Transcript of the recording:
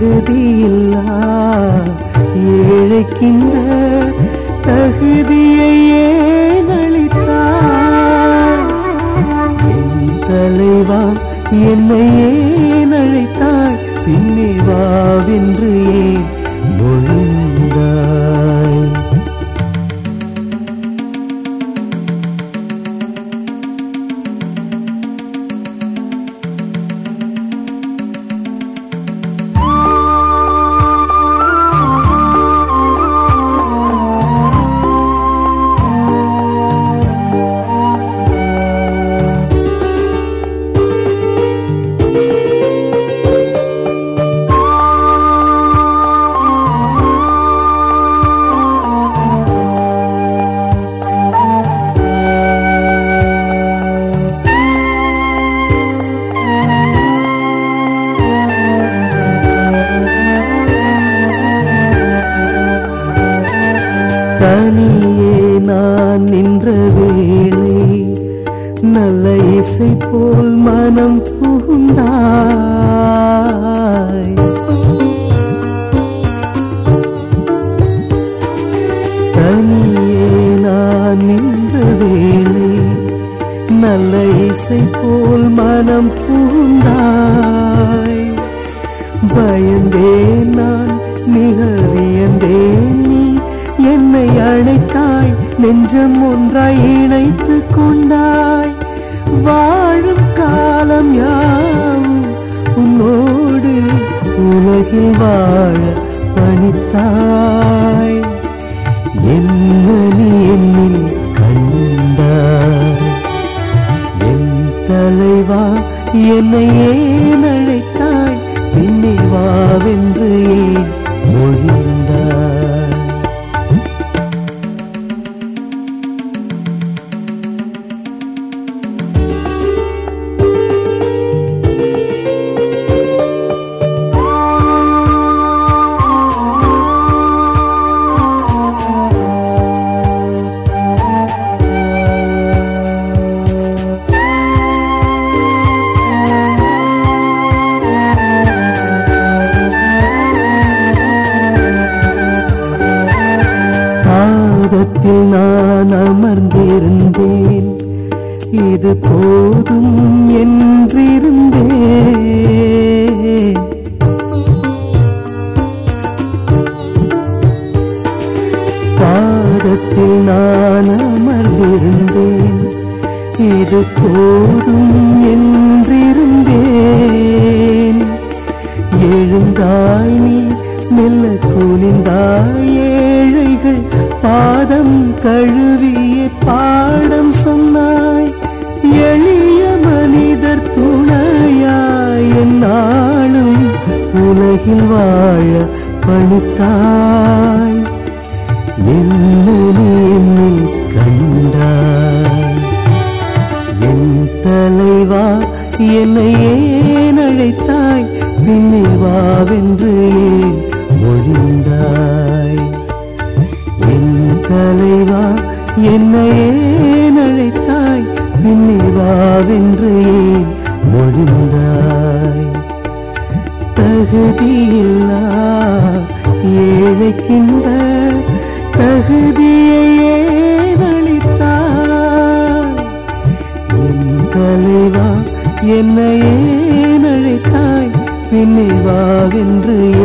தகுதியில்லா ஏழைக்கின்ற தகுதியை ஏன் அளித்தாய் என் தலைவா என்னை ஏன் அழைத்தாய் பின்னே வாவென்று ஏன் மொழிந்தாய் தனியே நான் நின்ற வேளை நல்ல இசை போல் மனம் புகுந்தாய் தனியே நான் நின்ற வேளை நல்ல இசை போல் மனம் புகுந்தாய் பயந்தேன் நான் மிக வியந்தேன் நீ என்னை அழைத்தாய் நெஞ்சம் ஒன்றாய் இணைத்துக் கொண்டாய் வாழும் காலம் யாவும் உன்னோடு உலகில் வாழ பணித்தாய் என்ன நீ என்னில் கண்டாய் என் தலைவா என்னை ஏன் அழைத்தாய் பின்னே வாவென்று ஏன் மொழிந்தாய் பாதத்தில் நான் அமர்ந்திருந்தேன் இது போதும் என்றிருந்தேன் பாதத்தில் நான் அமர்ந்திருந்தேன் இது போதும் என்றிருந்தேன் எழுந்தாய் நீ மெல்ல குனிந்தாய் ஏழைகள் பாதம் கழுவிய பாடம் சொன்னாய் எளிய மனிதர் துணையாய் என்னாலும் உலகில் வாழ பணித்தாய் என்ன நீ என்னில் கண்டாய் என் தலைவா என்னை ஏன் அழைத்தாய் பின்னே வாவென்று ஏன் மொழிந்தாய் என் தலைவா என்னை ஏன் அழைத்தாய் பின்னே வாவென்று ஏன் மொழிந்தாய் தகுதியில்லா ஏழைக்கின்ற தகுதியை ஏன் அளித்தாய் என் தலைவா என்னை ஏன் அழைத்தாய் பின்னே வாவென்று